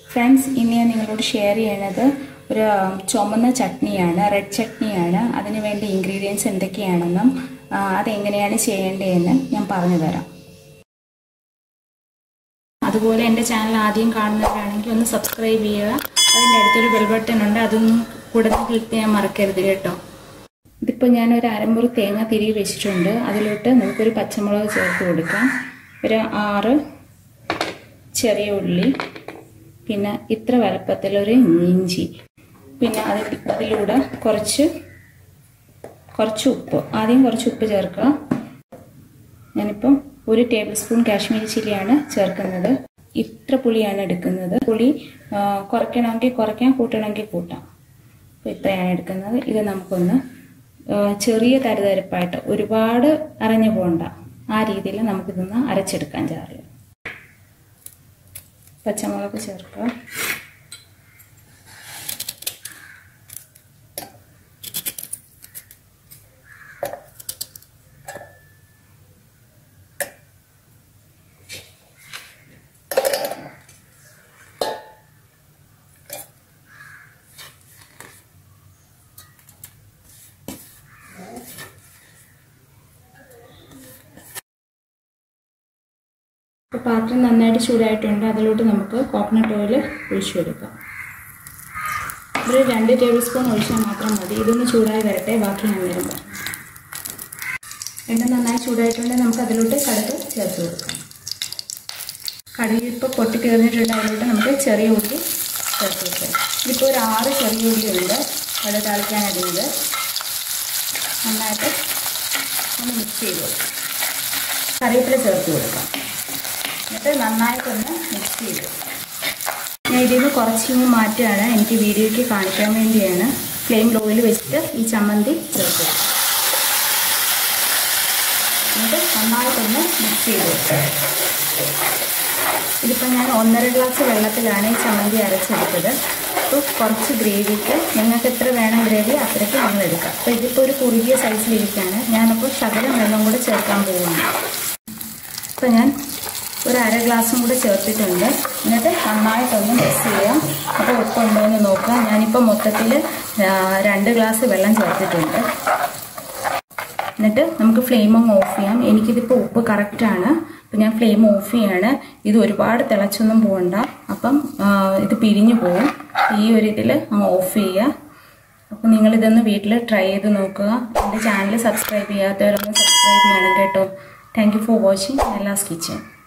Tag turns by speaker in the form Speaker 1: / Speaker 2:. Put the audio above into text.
Speaker 1: friends ഇന്ന് ഞാൻ നിങ്ങളോട് ഷെയർ ചെയ്യണത് ഒരു ചുമന്ന ചട്നിയാണ് റെഡ് ചട്നിയാണ് അതിന് വേണ്ട ഇൻഗ്രീഡിയൻസ് എന്തൊക്കെയാണെന്നും ആ, അതെങ്ങനെയാണ് ചെയ്യേണ്ടതെന്ന് ഞാൻ പറഞ്ഞു തരാം അതുപോലെ എൻ്റെ ചാനൽ ആദ്യം കാണുന്നവരാണെങ്കിൽ ഒന്ന് സബ്സ്ക്രൈബ് ചെയ്യുക അതിൻ്റെ അടുത്തൊരു ബെൽ ബട്ടൺ ഉണ്ട് അതൊന്നും കൂടെ ക്ലിക്ക് ചെയ്യാൻ മറക്കരുത് കേട്ടോ ഇതിപ്പോൾ ഞാൻ ഒരു അരമുറി തേങ്ങ തിരികെ വെച്ചിട്ടുണ്ട് അതിലോട്ട് നമുക്കൊരു പച്ചമുളക് ചേർത്ത് കൊടുക്കാം ഒരു ആറ് ചെറിയ ഉള്ളി പിന്നെ ഇത്ര വലുപ്പത്തിലൊരു ഇഞ്ചി പിന്നെ അതിൽ അതിലൂടെ കുറച്ച് കുറച്ച് ഉപ്പ് ആദ്യം കുറച്ച് ഉപ്പ് ചേർക്കുക ഞാനിപ്പം ഒരു ടേബിൾ സ്പൂൺ കാശ്മീരി ചില്ലിയാണ് ചേർക്കുന്നത് ഇത്ര പുളിയാണ് എടുക്കുന്നത് പുളി ആ, കുറയ്ക്കണമെങ്കിൽ കുറയ്ക്കാം കൂട്ടണമെങ്കിൽ കൂട്ടാം അപ്പോൾ ഇത്രയാണ് എടുക്കുന്നത് ഇത് നമുക്കൊന്ന് ആ, ചെറിയ തരിതരിപ്പായിട്ട് ഒരുപാട് അരഞ്ഞു പോകണ്ട ആ രീതിയിൽ നമുക്കിതൊന്ന് അരച്ചെടുക്കാൻ ചാറിൽ പച്ചമുളക് ചേർക്കുക ഇപ്പോൾ പാത്രം നന്നായിട്ട് ചൂടായിട്ടുണ്ട് അതിലോട്ട് നമുക്ക് കോക്കനട്ട് ഓയിൽ ഒഴിച്ചു കൊടുക്കാം ഒരു രണ്ട് ടേബിൾ സ്പൂൺ ഒഴിച്ചാൽ മാത്രം മതി ഇതൊന്ന് ചൂടായി വരട്ടെ ബാക്കി ഞാൻ വരുമ്പോൾ എണ്ണ നന്നായി ചൂടായിട്ടുണ്ടെങ്കിൽ നമുക്ക് അതിലോട്ട് കടുക് ചേർത്ത് കൊടുക്കാം കടുക് ഇപ്പോൾ പൊട്ടി തീർന്നിട്ടുണ്ട് അതിലോട്ട് നമുക്ക് ചെറിയ ഉള്ളി ചേർത്ത് കൊടുക്കാം ഇതിപ്പോൾ ഒരു ആറ് ചെറിയ ഉള്ളി ഉണ്ട് കടുക് താളിക്കാൻ ഇടുന്നത് നന്നായിട്ട് ഒന്ന് മിക്സ് ചെയ്ത് കൊടുക്കാം കറിവേപ്പില ചേർത്ത് കൊടുക്കാം എന്നിട്ട് നന്നായിട്ടൊന്ന് മിക്സ് ചെയ്ത് ഞാൻ ഇതിൽ നിന്ന് കുറച്ച് ഇനി മാറ്റുകയാണ് എനിക്ക് വീഡിയോയ്ക്ക് കാണിക്കാൻ വേണ്ടിയാണ് ഫ്ലെയിം ലോയിൽ വെച്ചിട്ട് ഈ ചമ്മന്തി ചേർക്കുക എന്നിട്ട് നന്നായിട്ടൊന്ന് മിക്സ് ചെയ്ത് കൊടുക്കുക ഇതിപ്പോൾ ഞാൻ ഒന്നര ഗ്ലാസ് വെള്ളത്തിലാണ് ഈ ചമ്മന്തി അരച്ചെടുത്തത് അപ്പോൾ കുറച്ച് ഗ്രേവിക്ക് നിങ്ങൾക്ക് എത്ര വേണം ഗ്രേവി അത്രയ്ക്ക് നിങ്ങൾ എടുക്കാം അപ്പോൾ ഇതിപ്പോൾ ഒരു കുറുകിയ സൈസിലിരിക്കുകയാണ് ഞാനപ്പോൾ ശകലം വെള്ളം കൂടെ ചേർക്കാൻ പോവുകയാണ് അപ്പോൾ ഞാൻ ഒരു അര ഗ്ലാസും കൂടെ ചേർത്തിട്ടുണ്ട് എന്നിട്ട് നന്നായിട്ടൊന്ന് മിക്സ് ചെയ്യാം അപ്പോൾ ഉപ്പുണ്ടോ എന്ന് നോക്കുക ഞാനിപ്പോൾ മൊത്തത്തിൽ രണ്ട് ഗ്ലാസ് വെള്ളം ചേർത്തിട്ടുണ്ട് എന്നിട്ട് നമുക്ക് ഫ്ലെയിം അങ്ങ് ഓഫ് ചെയ്യാം എനിക്കിതിപ്പോൾ ഉപ്പ് കറക്റ്റാണ് അപ്പം ഞാൻ ഫ്ലെയിം ഓഫ് ചെയ്യാണ് ഇത് ഒരുപാട് തിളച്ചൊന്നും പോകണ്ട അപ്പം ആ, ഇത് പിരിഞ്ഞു പോകും ഈ ഒരു ഇതിൽ അങ്ങ് ഓഫ് ചെയ്യുക അപ്പം നിങ്ങളിതൊന്ന് വീട്ടിൽ ട്രൈ ചെയ്ത് നോക്കുക എൻ്റെ ചാനൽ സബ്സ്ക്രൈബ് ചെയ്യാത്തവരൊന്ന് സബ്സ്ക്രൈബ് ചെയ്യണം കേട്ടോ thank you for watching Ella's kitchen